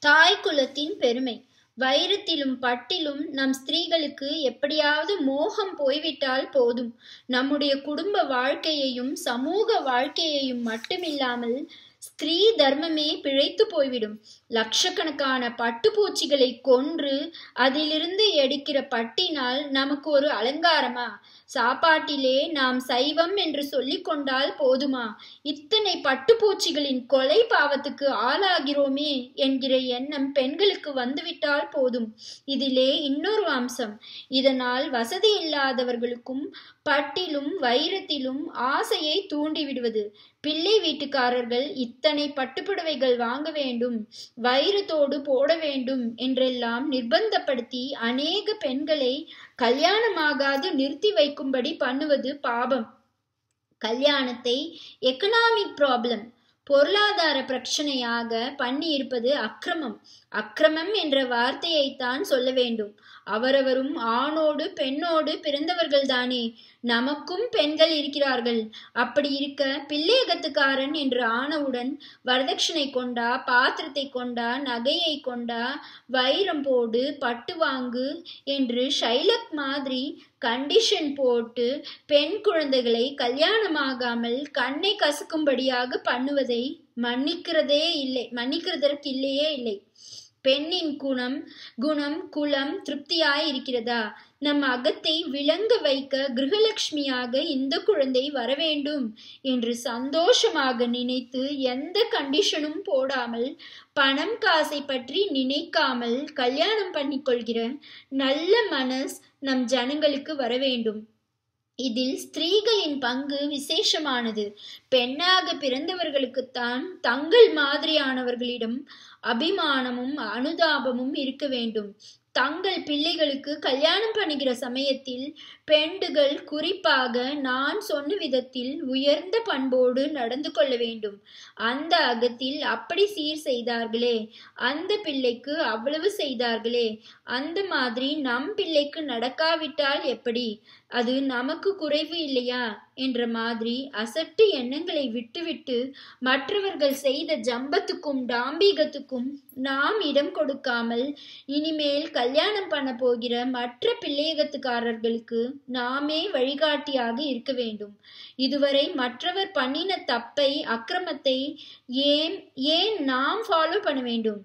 தாய் குலத்தின் பெருமை வைரத்திலும் பட்டிலும் நம் ஸ்திரீகளுக்கு எப்படியாவது மோகம் போய்விட்டால் போதும் நம்முடைய குடும்ப வாழ்க்கையையும் சமூக வாழ்க்கையையும் மட்டுமில்லாமல் ஸ்திரீ தர்மமே பிழைத்து போய்விடும் லட்சக்கணக்கான பட்டுப்பூச்சிகளை கொன்று அதிலிருந்து எடுக்கிற பட்டினால் நமக்கு ஒரு அலங்காரமா சாப்பாட்டிலே நாம் சைவம் என்று சொல்லிக் கொண்டால் போதுமா இத்தனை பட்டுப்பூச்சிகளின் கொலை பாவத்துக்கு ஆளாகிறோமே என்கிற எண்ணம் பெண்களுக்கு வந்துவிட்டால் போதும் இதிலே இன்னொரு அம்சம் இதனால் வசதி இல்லாதவர்களுக்கும் பட்டிலும் வைரத்திலும் ஆசையை தூண்டிவிடுவது பிள்ளை வீட்டுக்காரர்கள் இத்தனை பட்டுப்புடவைகள் வாங்க வேண்டும் வைரத்தோடு போட வேண்டும் என்றெல்லாம் நிர்பந்தப்படுத்தி அநேக பெண்களை கல்யாணமாகாது நிறுத்தி வைக்கும்படி பண்ணுவது பாபம் கல்யாணத்தை எக்கனாமிக் ப்ராப்ளம் பொருளாதார பிரச்சனையாக பண்ணி இருப்பது அக்கிரமம் அக்கிரமம் என்ற வார்த்தையைத்தான் சொல்ல வேண்டும் அவரவரும் ஆணோடு பெண்ணோடு பிறந்தவர்கள் தானே நமக்கும் பெண்கள் இருக்கிறார்கள் அப்படி இருக்க பிள்ளையகத்துக்காரன் என்று ஆனவுடன் வரதட்சணை கொண்டா பாத்திரத்தை கொண்டா நகையை கொண்டா வைரம் போடு பட்டு வாங்கு என்று ஷைலக் மாதிரி கண்டிஷன் போட்டு பெண் குழந்தைகளை கல்யாணமாகாமல் கண்ணை கசுக்கும்படியாக பண்ணுவதை மன்னிக்கிறதே இல்லை மன்னிக்கிறதற்கு இல்லையே இல்லை பெண்ணின் குணம் குணம் குலம் திருப்தியாய் இருக்கிறதா நம் அகத்தை விளங்க வைக்க கிரகலட்சுமியாக இந்த குழந்தை வரவேண்டும் என்று சந்தோஷமாக நினைத்து எந்த கண்டிஷனும் போடாமல் பணம் காசை பற்றி நினைக்காமல் கல்யாணம் பண்ணிக்கொள்கிற நல்ல மனஸ் நம் ஜனங்களுக்கு வர வேண்டும் இதில் ஸ்திரீகளின் பங்கு விசேஷமானது பெண்ணாக பிறந்தவர்களுக்குத்தான் தங்கள் மாதிரியானவர்களிடம் அபிமானமும் அனுதாபமும் இருக்க வேண்டும் தங்கள் பிள்ளைகளுக்கு கல்யாணம் பண்ணுகிற சமயத்தில் பெண்டுகள் குறிப்பாக நான் சொன்ன விதத்தில் உயர்ந்த பண்போடு நடந்து கொள்ள வேண்டும் அந்த அகத்தில் அப்படி சீர் செய்தார்களே அந்த பிள்ளைக்கு அவ்வளவு செய்தார்களே அந்த மாதிரி நம் பிள்ளைக்கு நடக்காவிட்டால் எப்படி அது நமக்கு குறைவு இல்லையா என்ற மாதிரி அசட்டு எண்ணங்களை விட்டுவிட்டு மற்றவர்கள் செய்த ஜம்பத்துக்கும் டாம்பீகத்துக்கும் நாம் இடம் கொடுக்காமல் இனிமேல் கல்யாணம் பண்ண போகிற மற்ற பிள்ளையகத்துக்காரர்களுக்கு நாமே வழிகாட்டியாக இருக்க வேண்டும் இதுவரை மற்றவர் பண்ணின தப்பை அக்கிரமத்தை ஏன் ஏன் நாம் ஃபாலோ பண்ண வேண்டும்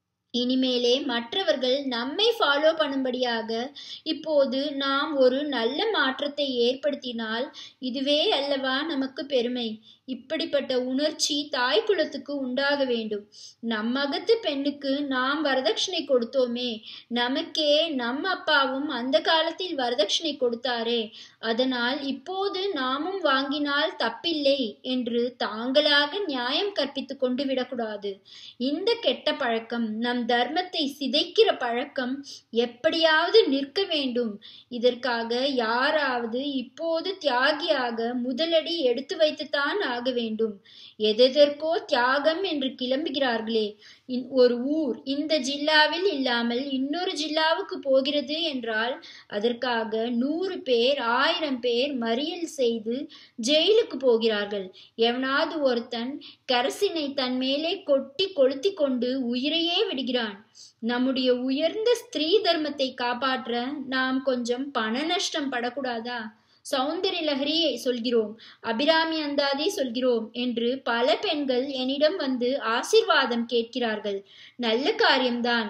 இனிமேலே மற்றவர்கள் நம்மை ஃபாலோ பண்ணும்படியாக இப்போது நாம் ஒரு நல்ல மாற்றத்தை ஏற்படுத்தினால் இதுவே அல்லவா நமக்கு பெருமை இப்படிப்பட்ட உணர்ச்சி தாய் குலத்துக்கு உண்டாக வேண்டும் நம் அகத்து பெண்ணுக்கு நாம் வரதட்சணை கொடுத்தோமே நமக்கே நம் அப்பாவும் அந்த காலத்தில் வரதட்சணை கொடுத்தாரே அதனால் இப்போது நாமும் வாங்கினால் தப்பில்லை என்று தாங்களாக நியாயம் கற்பித்து கொண்டு விடக்கூடாது இந்த கெட்ட பழக்கம் நம் தர்மத்தை சிதைக்கிற பழக்கம் எப்படியாவது நிற்க வேண்டும் இதற்காக யாராவது இப்போது தியாகியாக முதலடி எடுத்து வைத்துத்தான் ஆக வேண்டும் எதெதற்கோ தியாகம் என்று கிளம்புகிறார்களே ஒரு ஊர் இந்த ஜில்லாவில் இல்லாமல் இன்னொரு ஜில்லாவுக்கு போகிறது என்றால் அதற்காக நூறு பேர் ஆயிரம் பேர் மறியல் செய்து ஜெயிலுக்கு போகிறார்கள் எவனாவது ஒருத்தன் கரசினை தன் மேலே கொட்டி கொளுத்தி கொண்டு உயிரையே விடுகிறான் நம்முடைய உயர்ந்த ஸ்திரீ தர்மத்தை காப்பாற்ற நாம் கொஞ்சம் பண நஷ்டம் படக்கூடாதா சௌந்தரிய லஹரியை சொல்கிறோம் அபிராமி அந்தாதி சொல்கிறோம் என்று பல பெண்கள் என்னிடம் வந்து ஆசிர்வாதம் கேட்கிறார்கள் நல்ல காரியம்தான்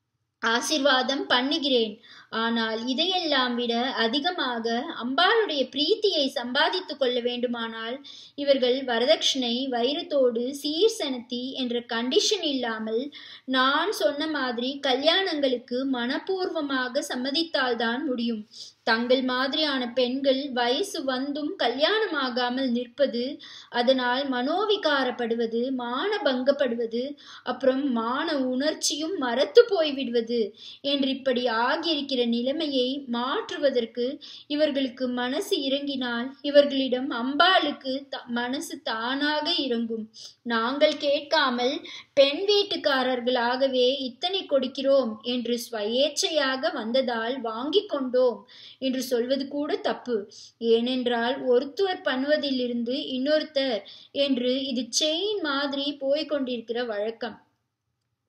ஆசிர்வாதம் பண்ணுகிறேன் ஆனால் இதையெல்லாம் விட அதிகமாக அம்பாளுடைய பிரீத்தியை சம்பாதித்து கொள்ள வேண்டுமானால் இவர்கள் வரதட்சணை வைரத்தோடு சீர் செனத்தி என்ற கண்டிஷன் இல்லாமல் நான் சொன்ன மாதிரி கல்யாணங்களுக்கு மனப்பூர்வமாக சம்மதித்தால்தான் முடியும் தங்கள் மாதிரியான பெண்கள் வயசு வந்தும் கல்யாணமாகாமல் நிற்பது அதனால் மனோவிகாரப்படுவது மானபங்கப்படுவது அப்புறம் மான உணர்ச்சியும் மறத்து போய்விடுவது என்று இப்படி ஆகியிருக்கிற நிலைமையை மாற்றுவதற்கு இவர்களுக்கு மனசு இறங்கினால் இவர்களிடம் அம்பாளுக்கு மனசு தானாக இறங்கும் நாங்கள் கேட்காமல் பெண் வீட்டுக்காரர்களாகவே இத்தனை கொடுக்கிறோம் என்று ஸ்வயேச்சையாக வந்ததால் வாங்கி கொண்டோம் என்று சொல்வது கூட தப்பு ஏனென்றால் ஒருத்தர் பண்ணுவதிலிருந்து இன்னொருத்தர் என்று இது செயின் மாதிரி போய்கொண்டிருக்கிற வழக்கம்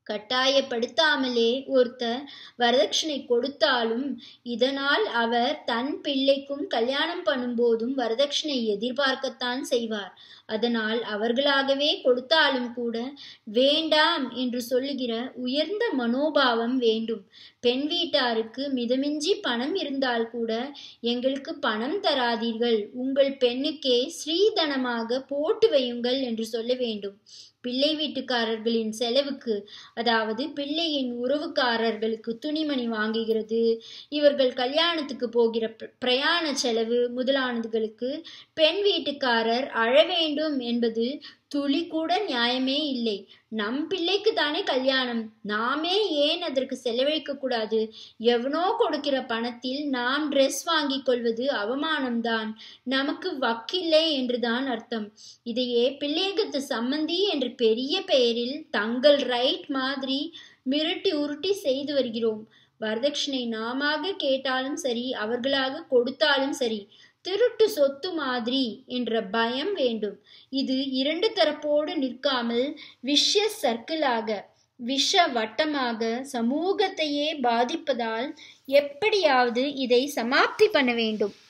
கட்டாயப்படுத்தாமலே ஒருத்தர் வரதட்சணை கொடுத்தாலும் இதனால் அவர் தன் பிள்ளைக்கும் கல்யாணம் பண்ணும்போதும் வரதட்சணை எதிர்பார்க்கத்தான் செய்வார் அதனால் அவர்களாகவே கொடுத்தாலும் கூட வேண்டாம் என்று சொல்லுகிற உயர்ந்த மனோபாவம் வேண்டும் பெண் வீட்டாருக்கு மிதமிஞ்சி பணம் இருந்தால் கூட எங்களுக்கு பணம் தராதீர்கள் உங்கள் பெண்ணுக்கே ஸ்ரீதனமாக போட்டு வையுங்கள் என்று சொல்ல வேண்டும் பிள்ளை வீட்டுக்காரர்களின் செலவுக்கு அதாவது பிள்ளையின் உறவுக்காரர்களுக்கு துணிமணி வாங்குகிறது இவர்கள் கல்யாணத்துக்கு போகிற பிரயாண செலவு முதலானதுகளுக்கு பெண் வீட்டுக்காரர் அழ வேண்டும் என்பது துளி கூட நியாயமே இல்லை நம் பிள்ளைக்கு தானே கல்யாணம் நாமே ஏன் அதற்கு செலவழிக்க கூடாது எவனோ கொடுக்கிற பணத்தில் நாம் ட்ரெஸ் வாங்கிக் கொள்வது அவமானம்தான் நமக்கு வக்கில்லை என்றுதான் அர்த்தம் இதையே பிள்ளையகத்து சம்மந்தி என்ற பெரிய பெயரில் தங்கள் ரைட் மாதிரி மிரட்டி உருட்டி செய்து வருகிறோம் வரதட்சணை நாமாக கேட்டாலும் சரி அவர்களாக கொடுத்தாலும் சரி திருட்டு சொத்து மாதிரி என்ற பயம் வேண்டும் இது இரண்டு தரப்போடு நிற்காமல் விஷ சர்க்கிளாக விஷ வட்டமாக சமூகத்தையே பாதிப்பதால் எப்படியாவது இதை சமாப்தி பண்ண வேண்டும்